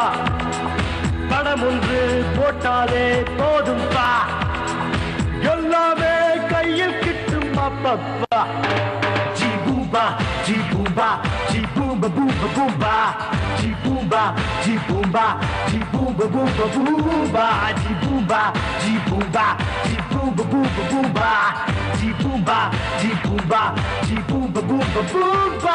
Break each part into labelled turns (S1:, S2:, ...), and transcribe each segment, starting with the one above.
S1: படம் ஒன்று போட்டாலே போதும் பா எல்லாமே கையில் கிட்டும் அப்பப்பா ஜி பூம்பா ஜி பூம்பா ஜி பூம்ப பூம்ப பூம்பா ஜி பூம்பா ஜி பூம்பா ஜி பூம்ப பூம்ப பூம்பா ஜி பூம்பா ஜி பூம்பா ஜி பூம்ப பூம்ப பூம்பா ஜி பூம்பா ஜி பூம்பா ஜி பூம்ப பூம்ப பூம்பா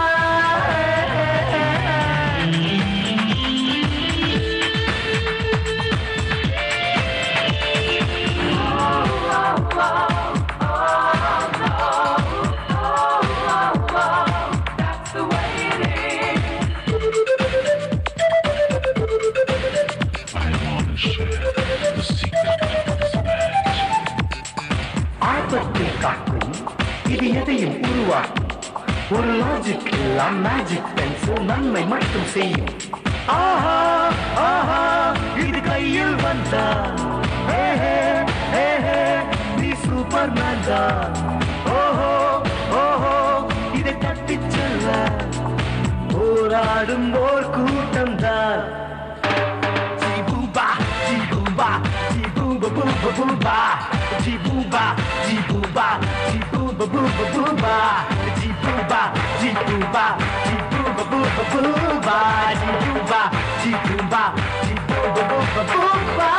S1: ஆபத்தில் காக்கும் இது எதையும் உருவாக்கும் ஒரு லாஜிக் எல்லாம் மேஜிக் பென்சில் நன்மை மட்டும் செய்யும் ஆஹா ஆஹா இது கையில் வந்தா ஹே, ஹே, ஹே, ஹே, நீ சூப்பர் மேன் தான் ஓஹோ ஓஹோ இதை தட்டிச் செல்ல போராடும் ஓர் கூட்டம் தான் Jibooba, jibooba, jibooba, booba, booba. Jibooba, jibooba, jibooba, booba, booba. Jibooba, jibooba, jibooba, booba, booba. Jibooba, jibooba, jibooba, booba, booba.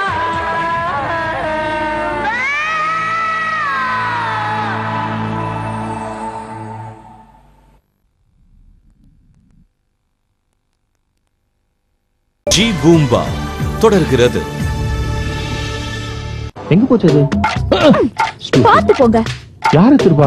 S2: ஜி பூம்பா தொடர்கிறது
S3: எங்க போச்சு அது
S4: பாத்து போங்க
S3: யாரு திருப்பா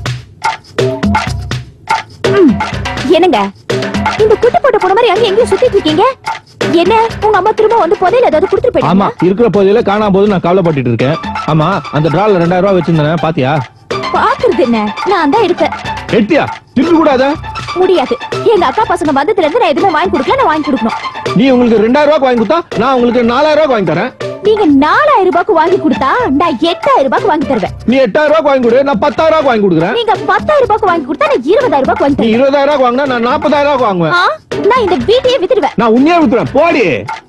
S4: என்னங்க இந்த குட்டி போட்ட போன மாதிரி அங்க எங்கேயும் சுத்திட்டு இருக்கீங்க என்ன உங்க அம்மா திரும்ப வந்து புதையில ஏதாவது கொடுத்துட்டு
S3: ஆமா
S4: போயிட்டாங்க
S3: இருக்கிற போதில காணாம போது நான் கவலைப்பட்டுட்டு இருக்கேன் ஆமா அந்த டிரால ரெண்டாயிரம் ரூபாய் வச்சிருந்தேன் பாத்தியா
S4: பாக்குறது என்ன நான் தான் எடுத்தேன்
S3: எட்டியா திருப்பி கூடாதா
S4: முடியாது எங்க அக்கா பசங்க வந்ததுல இருந்து நான் எதுவுமே வாங்கி கொடுக்கல நான் வாங்கி கொடுக்கணும்
S3: நீ உங்களுக்கு ரெண்டாயிரம் ரூபாய்க்கு வாங்கி கொடுத்தா நான் உங்களுக்கு நாலாயிரம் ரூபாய்க்கு வாங்கி தரேன்
S4: நீங்க நாலாயிரம் ரூபாய்க்கு வாங்கி கொடுத்தா நான் எட்டாயிரம் ரூபாய்க்கு வாங்கி தருவேன்
S3: நீ எட்டாயிரம் ரூபாய்க்கு வாங்கி கொடு நான் பத்தாயிரம் ரூபாய்க்கு வாங்கி கொடுக்குறேன்
S4: நீங்க பத்தாயிரம் ரூபாய்க்கு வாங்கி கொடுத்தா நான் இருபதாயிரம் ரூபாய்க்கு வாங்கி
S3: நீ
S4: தருவேன்
S3: இருபதாயிரம் ரூபாய்க்கு வாங்கினா நான் நாற்பதாயிரம் ரூபாய்க்கு வாங்குவேன்
S4: ஆ, நான் இந்த வீட்டையே வித்துடுவேன்
S3: நான் உண்மையா வித்துறேன் போடி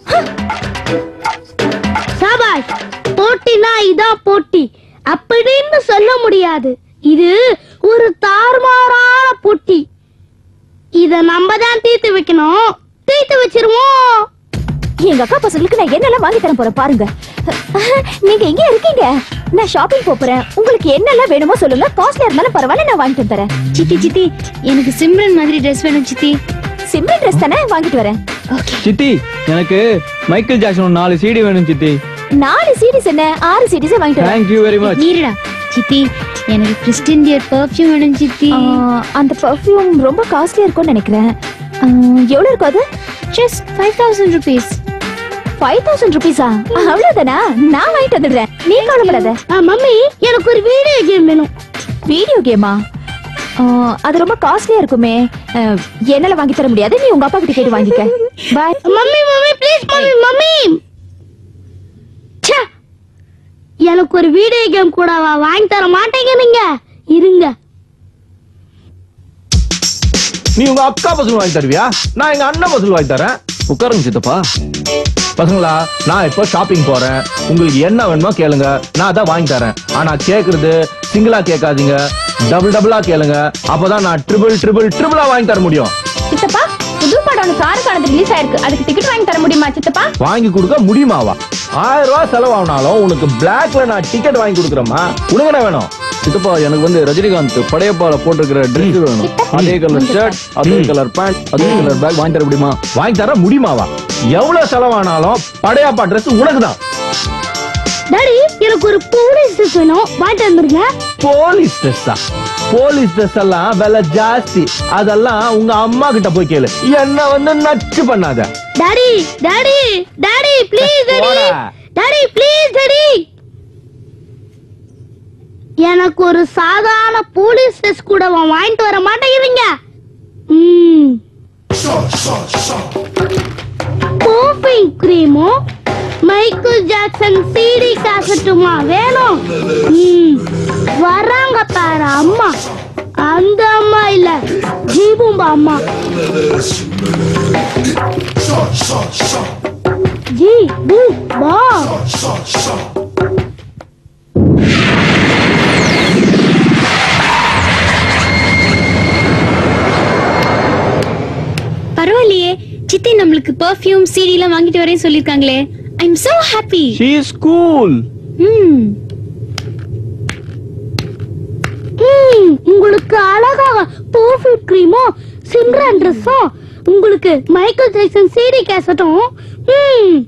S5: சபாஷ் போட்டினா இதான் போட்டி அப்படின்னு சொல்ல முடியாது இது ஒரு தாறுமாறான போட்டி இத நம்ம தான் தீர்த்து வைக்கணும் தீர்த்து வச்சிருவோம்
S4: எங்க அக்கா பசங்களுக்கு நான் என்னெல்லாம் வாங்கி தர போறேன் பாருங்க நீங்க எங்க இருக்கீங்க நான் ஷாப்பிங் போறேன் உங்களுக்கு என்னெல்லாம் வேணுமோ சொல்லுங்க காஸ்ட்லியா இருந்தாலும் பரவாயில்ல நான் வாங்கிட்டு தரேன்
S5: சித்தி சித்தி எனக்கு சிம்ரன் மாதிரி ட்ரெஸ் வேணும் சித்தி
S4: சிம்ரன் ட்ரெஸ் தானே வாங்கிட்டு வரேன்
S6: சித்தி எனக்கு மைக்கேல் ஜாக்சன் நாலு சீடி வேணும் சித்தி
S4: நாலு சீடிஸ் என்ன ஆறு சீடிஸே வாங்கிட்டு வரேன்
S6: தேங்க் யூ வெரி மச்
S5: நீரடா சித்தி எனக்கு கிறிஸ்டின் டியர் பர்ஃப்யூம் வேணும் சித்தி
S4: ஆ, அந்த பர்ஃப்யூம் ரொம்ப காஸ்ட்லியா இருக்கும்னு நினைக்கிறேன் ஆ, எவ்வளவு இருக்கும் அது
S5: just five thousand rupees
S4: five thousand ருபீஸா அவ்வளவுதானா நான் வாங்கிட்டு வந்துடுறேன் நீ கவலைப்படாத
S5: மம்மி எனக்கு ஒரு வீடியோ கேம் வேணும்
S4: வீடியோ கேமா அது ரொம்ப காஸ்ட்லியா இருக்குமே ஆ, என்னால வாங்கி தர முடியாது நீ உங்க அப்பா கிட்ட கேட்டு வாங்கிக்க bye
S5: mummy mummy please mummy mummy ச்சே எனக்கு ஒரு வீடியோ கேம் கூட வாங்கி தர மாட்டேங்க நீங்க இருங்க
S3: நீ உங்க அக்கா பசங்க வாங்கி தருவியா நான் எங்க அண்ணன் பசங்க வாங்கி தரேன்
S6: உட்காருங்க சித்தப்பா
S3: பசங்களா நான் இப்போ ஷாப்பிங் போறேன் உங்களுக்கு என்ன வேணுமோ கேளுங்க நான் அதான் வாங்கி தரேன் ஆனா கேக்குறது சிங்கிளா கேட்காதீங்க டபுள் டபுளா கேளுங்க அப்பதான் நான் ட்ரிபிள் ட்ரிபிள் ட்ரிபிளா வாங்கி தர முடியும்
S4: சித்தப்பா புது படம் ஒன்று காருக்கானது ரிலீஸ் ஆயிருக்கு அதுக்கு டிக்கெட் வாங்கி தர முடியுமா சித்தப்பா
S3: வாங்கி கொடுக்க முடியுமாவா ஆயிரம் ரூபாய் செலவானாலும் உனக்கு பிளாக்ல நான் டிக்கெட் வாங்கி கொடுக்குறேம்மா உனக்கு என்ன வேணும்
S6: சித்தப்பா எனக்கு வந்து ரஜினிகாந்த் படையப்பால போட்டிருக்கிற ட்ரெஸ் வேணும் அதே கலர் ஷர்ட் அதே கலர் பேண்ட் அதே கலர் பேக் வாங்கி தர முடியுமா
S3: வாங்கி தர முடியுமாவா எவ்வளவு செலவானாலும் படையாப்பா ட்ரெஸ் உனக்கு தான்
S5: டாடி எனக்கு ஒரு போலீஸ் ட்ரெஸ் வேணும் வாங்கிட்டு வந்துருங்க
S3: போலீஸ் ட்ரெஸ்ஸா போலீஸ் ட்ரெஸ் எல்லாம் விலை ஜாஸ்தி அதெல்லாம் உங்க அம்மா கிட்ட போய் கேளு என்ன வந்து நச்சு பண்ணாத
S5: daddy daddy daddy please daddy
S3: போடா.
S5: டாடி ப்ளீஸ் டாடி எனக்கு ஒரு சாதாரண போலீஸ் ட்ரெஸ் கூட வாங்கிட்டு வர மாட்டேங்கிறீங்க ம் பர்ஃபிங் கிரீமும் மைக்கேல் ஜாக்சன் சிடி காசட்டுமா வேணும் ம் வராங்க பாரு அம்மா அந்த அம்மா இல்ல ஜீபும்பா அம்மா ஜி பூ பா
S7: பரவாயில்லையே சித்தி நம்மளுக்கு பெர்ஃப்யூம் சிடி எல்லாம் வாங்கிட்டு வரேன்னு சொல்லிருக்காங்களே I am so happy
S3: she is cool
S7: ம்
S5: ம், உங்களுக்கு அழகாக பர்ஃபியூம் கிரீமும் சிம்ரன் ட்ரெஸ்ஸும் உங்களுக்கு மைக்கேல் ஜாக்சன் சிடி கேசட்டும் ம்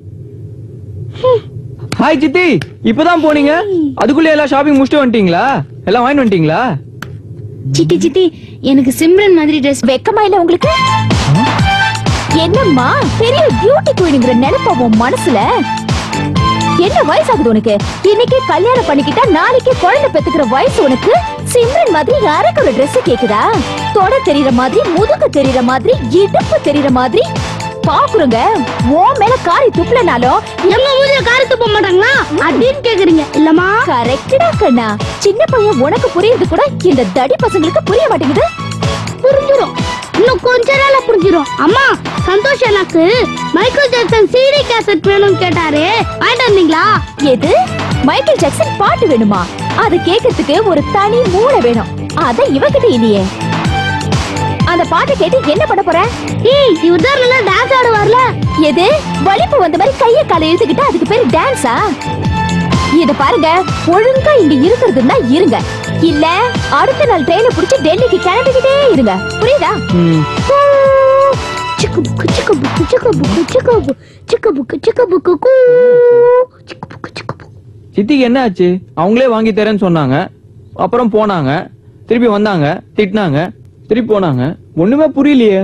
S6: ஹாய் சித்தி இப்பதான் போனீங்க அதுக்குள்ள எல்லாம் ஷாப்பிங் முடிச்சுட்டு வந்துட்டீங்களா எல்லாம் வாங்கிட்டு வந்துட்டீங்களா
S7: சித்தி சித்தி எனக்கு சிம்ரன் மாதிரி ட்ரெஸ்
S4: வெக்கமா இல்ல உங்களுக்கு என்னம்மா பெரிய பியூட்டி குயினுங்கிற நினைப்பா உன் மனசுல என்ன வயசாகுது உனக்கு இன்னைக்கு கல்யாணம் பண்ணிக்கிட்டா நாளைக்கு குழந்தை பெத்துக்கிற வயசு உனக்கு சிம்ரன் மாதிரி யாருக்கு ஒரு Dress கேக்குதா தொட தெரியற மாதிரி முதுகு தெரியற மாதிரி இடுப்பு தெரியற மாதிரி பாக்குறோங்க ஓ மேல காரி துப்புலனாலும்
S5: எங்க மூஞ்சில காரி துப்ப மாட்டாங்களா அப்படின்னு கேக்குறீங்க இல்லம்மா
S4: கரெக்டா கண்ணா சின்ன பையன் உனக்கு புரியுது கூட இந்த தடி பசங்களுக்கு புரிய மாட்டேங்குது
S5: புரிஞ்சிரும் இன்னும் கொஞ்ச நாள்ல புரிஞ்சிரும் அம்மா சந்தோஷ் எனக்கு மைக்கேல் ஜாக்சன் சிடி கேசட் வேணும்னு கேட்டாரு வாங்கிட்டு வந்தீங்களா
S4: எது மைக்கேல் ஜாக்சன் பாட்டு வேணுமா அது கேட்கறதுக்கு ஒரு தனி மூளை வேணும் அத இவகிட்ட இல்லையே அந்த பாட்டை கேட்டு என்ன பண்ண போற
S5: ம் இவர்தான் நல்லா டான்ஸ் ஆடுவார்ல
S4: எது வலிப்பு வந்த மாதிரி கைய காலை இழுத்துக்கிட்டு அதுக்கு பேரு டான்ஸா இத பாருங்க ஒழுங்கா இங்க இருக்கிறதுன்னா இருங்க இல்ல அடுத்த நாள் ட்ரெயினை புடிச்சு டெல்லிக்கு கிளம்பிக்கிட்டே இருங்க புரியுதா
S6: ம்
S5: சிக்கு புக்கு சிக்கு புக்கு சிக்கு புக்கு சிக்கு புக்கு சிக்கு புக்கு சிக்கு புக்கு கூ சிக்கு புக்கு சிக்கு புக்கு
S6: சித்திக்கு என்ன ஆச்சு அவங்களே வாங்கி தரேன்னு சொன்னாங்க அப்புறம் போனாங்க திருப்பி வந்தாங்க திட்டினாங்க திருப்பி போனாங்க ஒண்ணுமே புரியலையே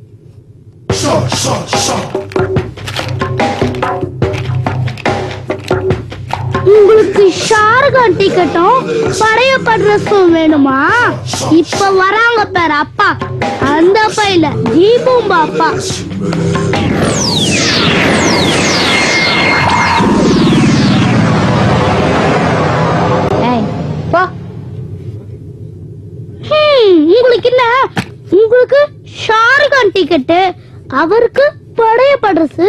S5: உங்களுக்கு ஷாருகான் டிக்கெட்டும் படையப்பா ட்ரெஸ்ஸும் வேணுமா இப்ப வராங்க பேர் அப்பா அந்த பையில ஜீபூம்பா அப்பா
S4: ஏய் போ
S5: ஹம், உங்களுக்கு என்ன உங்களுக்கு ஷாருகான் டிக்கெட்டு அவருக்கு படையப்பா ட்ரெஸ்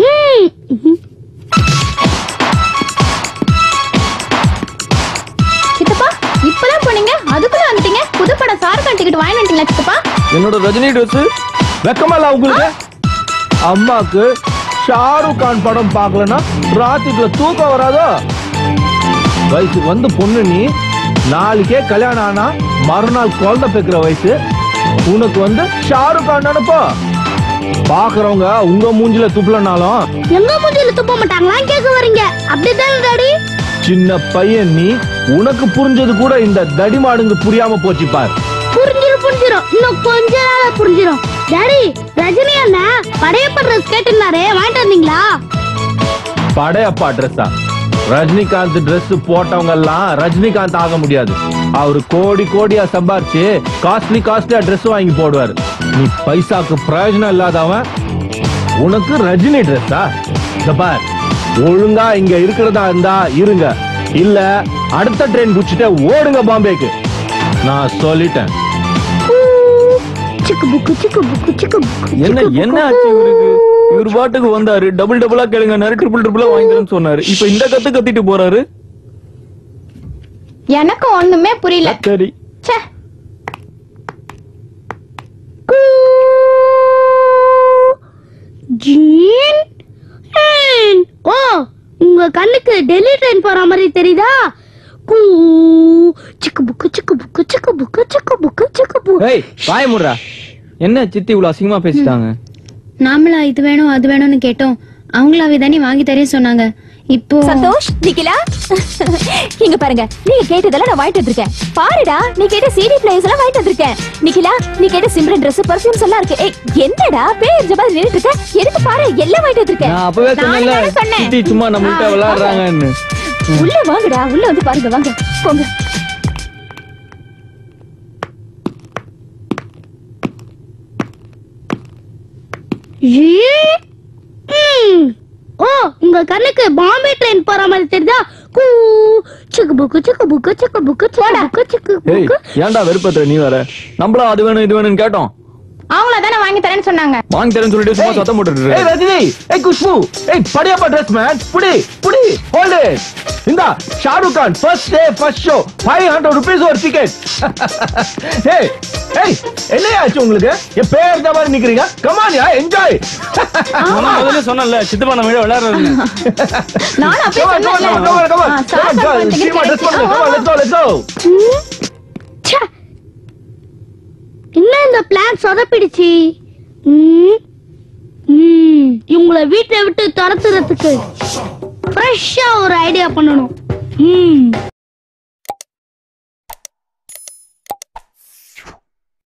S7: சித்தப்பா இப்பதான் போனீங்க அதுக்குள்ள வந்துட்டீங்க புது படம் சார்கான் டிக்கெட் வாங்கி வந்துட்டீங்களா சித்தப்பா
S6: என்னோட ரஜினி ட்ரெஸ்
S3: வெக்கமா இல்ல உங்களுக்கு அம்மாக்கு ஷாருக் கான் படம் பார்க்கலன்னா ராத்திரில தூக்கம் வராதோ வயசுக்கு வந்து பொண்ணு நீ நாளைக்கே கல்யாணம் ஆனா மறுநாள் குழந்தை பெக்கிற வயசு உனக்கு வந்து ஷாருக் கான் நினைப்போ பாக்குறவங்க உங்க மூஞ்சில துப்பலனாலும்
S5: எங்க மூஞ்சில துப்ப மாட்டாங்களா கேட்க வரீங்க அப்படித்தானே டாடி
S3: சின்ன பையன் நீ உனக்கு புரிஞ்சது கூட இந்த தடிமாடுங்க புரியாம போச்சு பார்
S5: புரிஞ்சிரும் புரிஞ்சிரும் இன்னும் கொஞ்ச நாள புரிஞ்சிரும் டாடி ரஜினி அண்ணா படையப்பா ட்ரெஸ் கேட்டிருந்தாரே வாங்கிட்டு வந்தீங்களா
S3: படையப்பா ட்ரெஸ்ஸா ரஜினிகாந்த் Dress போட்டவங்க எல்லாம் ரஜினிகாந்த் ஆக முடியாது அவரு கோடி கோடியா சம்பாரிச்சு காஸ்ட்லி காஸ்ட்லியா Dress வாங்கி போடுவாரு நீ பைசாக்கு பிரயோஜனம் இல்லாதவன் உனக்கு ரஜினி ட்ரெஸ்ஸா இந்த பார் ஒழுங்கா இங்க இருக்கிறதா இருந்தா இருங்க இல்ல அடுத்த ட்ரெயின் புடிச்சிட்டு ஓடுங்க பாம்பேக்கு நான் சொல்லிட்டேன்
S5: சிக்கு புக்கு சிக்கு புக்கு சிக்கு புக்கு
S6: என்ன என்ன ஆச்சு இவருக்கு இவர் பாட்டுக்கு வந்தாரு டபுள் டபுளா கேளுங்க நிறைய ட்ரிபிள் ட்ரிபிளா வாங்கி தரேன்னு சொன்னாரு இப்ப இந்த கத்து கத்திட்டு போறாரு
S7: எனக்கு ஒண்ணுமே புரியல
S6: சரி
S7: ச்சே
S5: ஜீன் ஹேன். ஓ உங்க கண்ணுக்கு டெல்லி ட்ரெயின் போற மாதிரி தெரியுதா கூ சிக்கு புக்கு சிக்கு புக்கு சிக்கு புக்கு சிக்கு புக்கு சிக்கு புக்கு
S6: ஏய் வாய முடுறா என்ன சித்தி இவ்வளவு அசிங்கமா பேசிட்டாங்க
S7: நாமளா இது வேணும் அது வேணும்னு கேட்டோம் அவங்களாவே தானே வாங்கி தரேன்னு சொன்னாங்க இப்போ
S4: சந்தோஷ் நிக்கிலா இங்க பாருங்க நீங்க கேட்டதெல்லாம் நான் வாங்கிட்டு வந்திருக்கேன் பாருடா நீ கேட்ட சிடி பிளேயர்ஸ் எல்லாம் வாங்கிட்டு வந்திருக்கேன் நிக்கிலா நீ கேட்ட சிம்ரன் Dress பர்ஃபியூம்ஸ் எல்லாம் இருக்கு ஏய் என்னடா பேர் ஜபா நின்னுட்டு இருக்க எடுத்து பாரு எல்லாம் வாங்கிட்டு வந்திருக்கேன்
S6: நான் அப்பவே சொன்னேன்ல
S4: தானே சொன்னேன்.
S6: சித்தி சும்மா நம்மள்ட்ட
S4: ஆ,
S6: விளையாடுறாங்கன்னு
S4: உள்ள வாங்கடா உள்ள வந்து பாருங்க வாங்க போங்க
S5: ஜீன். ம். ஓ உங்க கண்ணுக்கு பாம்பே ட்ரெயின் போற மாதிரி தெரியுதா கூ சிக்கு புக்கு சிக்கு புக்கு சிக்கு புக்கு சிக்கு புக்கு சிக்கு
S6: ஏய்
S5: புக்கு
S6: ஏன்டா வெறுப்பத்துற நீ வேற நம்மளா அது வேணும் இது வேணும்னு கேட்டோம்
S7: அவங்கள தானே வாங்கி தரேன்னு சொன்னாங்க
S6: வாங்கி தரேன்னு சொல்லிட்டு சும்மா சத்தம் போட்டுட்டு
S3: ஏய்
S6: இருக்க.
S3: ரஜினி ஏய் குஷ்பு ஏய் படியாப்பா ட்ரெஸ் மேன் புடி புடி ஹோல்ட் இட் இந்தா Shahrukh Khan first day first show 500 rupees ஒரு டிக்கெட் ஏய் ஏய் என்னையா ஆச்சு உங்களுக்கு என் பேர் இந்த மாதிரி நிக்கிறீங்க கமான் யா என்ஜாய்
S8: நான் முதல்ல சொன்னேன்ல சித்தப்பா நம்ம விளையாடுறது
S7: நானும் அப்படியே
S3: Come on, come on, come on, come on, come on. Come on, girl. See my dress பண்ணுங்க. Come on, let's go, let's go.
S5: ம். ச்சே. என்ன இந்த பிளான் சொதப்பிடுச்சு ம். ம். இவங்கள வீட்டை விட்டு துரத்துறதுக்கு ஃப்ரெஷ்ஷா ஒரு ஐடியா பண்ணணும் ம்